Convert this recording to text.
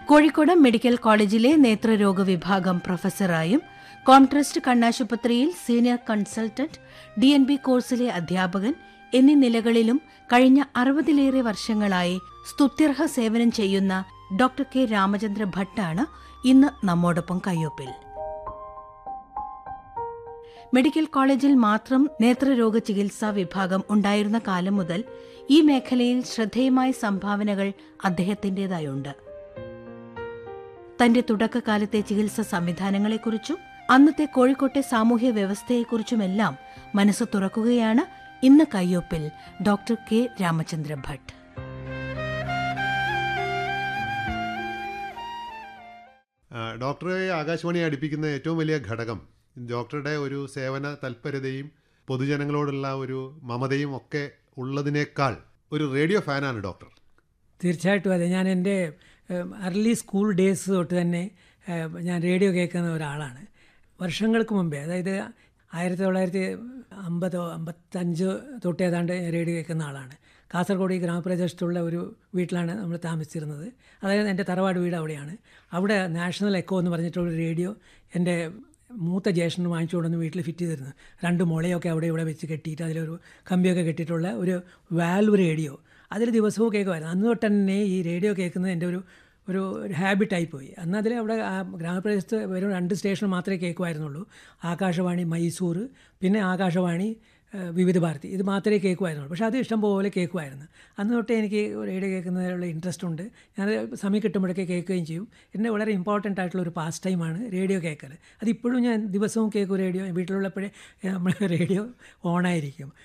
Kozhikode medical കോളേജിലെ നേത്രരോഗ വിഭാഗം പ്രൊഫസറായും കോൺട്രസ്റ്റ് കണ്ണാശുപത്രിയിൽ senior consultant D N B കോഴ്സിലെ അധ്യാപകൻ എന്നീ നിലകളിലും കഴിഞ്ഞ അറുപതിലേറെ വർഷങ്ങളായി സ്തുത്യർഹ സേവനം ചെയ്യുന്ന ഡോക്ടർ കെ രാമചന്ദ്ര ഭട്ടാണ് ഇന്ന് നമ്മോടൊപ്പം കയ്യൊപ്പിൽ മെഡിക്കൽ കോളേജിൽ മാത്രം നേത്രരോഗ ചികിത്സാ വിഭാഗം ഉണ്ടായിരുന്ന കാലം മുതൽ ഈ മേഖലയിൽ ശ്രദ്ധേയമായ സംഭാവനകൾ അദ്ദേഹത്തിന്റേതായുണ്ട് തന്റെ തുടക്കകാലത്തെ ചികിത്സാ സംവിധാനങ്ങളെക്കുറിച്ചും അന്നത്തെ കോഴിക്കോട്ടെ സാമൂഹ്യ വ്യവസ്ഥയെക്കുറിച്ചുമെല്ലാം മനസ്സ് തുറക്കുകയാണ് ഇന്ന് കയ്യൊപ്പിൽ ഡോക്ടർ കെ രാമചന്ദ്ര ഭട്ട് ആ, ഡോക്ടറെ ആകാശവാണിയെ അടുപ്പിക്കുന്ന ഏറ്റവും വലിയ ഘടകം ഡോക്ടറുടെ ഒരു സേവന തൽപരതയും പൊതുജനങ്ങളോടുള്ള ഒരു മമതയും ഒക്കെ ഉള്ളതിനേക്കാൾ ഒരു റേഡിയോ ഫാനാണ് ഡോക്ടർ തീർച്ചയായിട്ടും അതെ ഞാൻ എൻ്റെ അർലി സ്കൂൾ ഡേയ്സ് തൊട്ട് തന്നെ ഏഹ്, ഞാൻ റേഡിയോ കേൾക്കുന്ന ഒരാളാണ് വർഷങ്ങൾക്ക് മുമ്പേ അതായത് ആയിരത്തി തൊള്ളായിരത്തി അമ്പതോ അമ്പത്തഞ്ച് തൊട്ട് ഏതാണ്ട് റേഡിയോ കേൾക്കുന്ന ആളാണ് കാസർഗോഡ് ഈ ഗ്രാമപ്രദേശത്തുള്ള ഒരു വീട്ടിലാണ് നമ്മൾ താമസിച്ചിരുന്നത് അതായത് എൻ്റെ തറവാട് വീട് അവിടെയാണ് അവിടെ നാഷണൽ എക്കോ എന്ന് പറഞ്ഞിട്ടുള്ള റേഡിയോ എൻ്റെ മൂത്ത ജ്യേഷ്ഠന് വാങ്ങിച്ചു കൊണ്ടുവന്ന് വീട്ടിൽ ഫിറ്റ് ചെയ്തിരുന്നു രണ്ട് മുളയൊക്കെ അവിടെ ഇവിടെ വെച്ച് കെട്ടിയിട്ട് അതിലൊരു കമ്പിയൊക്കെ കെട്ടിയിട്ടുള്ള ഒരു വാൽവ് റേഡിയോ അതിൽ ദിവസവും കേൾക്കുമായിരുന്നു അന്ന് തൊട്ട് തന്നെ ഈ റേഡിയോ കേൾക്കുന്നത് എൻ്റെ ഒരു ഒരു ഒരു ഹാബിറ്റായി പോയി അന്ന് അതിൽ അവിടെ ആ ഗ്രാമപ്രദേശത്ത് വെറും രണ്ട് സ്റ്റേഷൻ മാത്രമേ കേൾക്കുമായിരുന്നുള്ളൂ ആകാശവാണി മൈസൂർ പിന്നെ ആകാശവാണി ഏഹ്, വിവിധ ഭാരതി ഇത് മാത്രമേ കേൾക്കുമായിരുന്നുള്ളൂ പക്ഷേ അത് ഇഷ്ടം പോലെ കേൾക്കുമായിരുന്നു അന്ന് തൊട്ടേ എനിക്ക് റേഡിയോ കേൾക്കുന്നതിലുള്ള ഇൻട്രസ്റ്റ് ഉണ്ട് ഞാൻ സമയം കിട്ടുമ്പോഴൊക്കെ കേൾക്കുകയും ചെയ്യും എന്നെ വളരെ ഇമ്പോർട്ടൻ്റ് ആയിട്ടുള്ള ഒരു പാസ് ടൈമാണ് റേഡിയോ കേൾക്കൽ അതിപ്പോഴും ഞാൻ ദിവസവും കേൾക്കും റേഡിയോ വീട്ടിലുള്ളപ്പോഴേ നമ്മൾ റേഡിയോ ഓണായിരിക്കും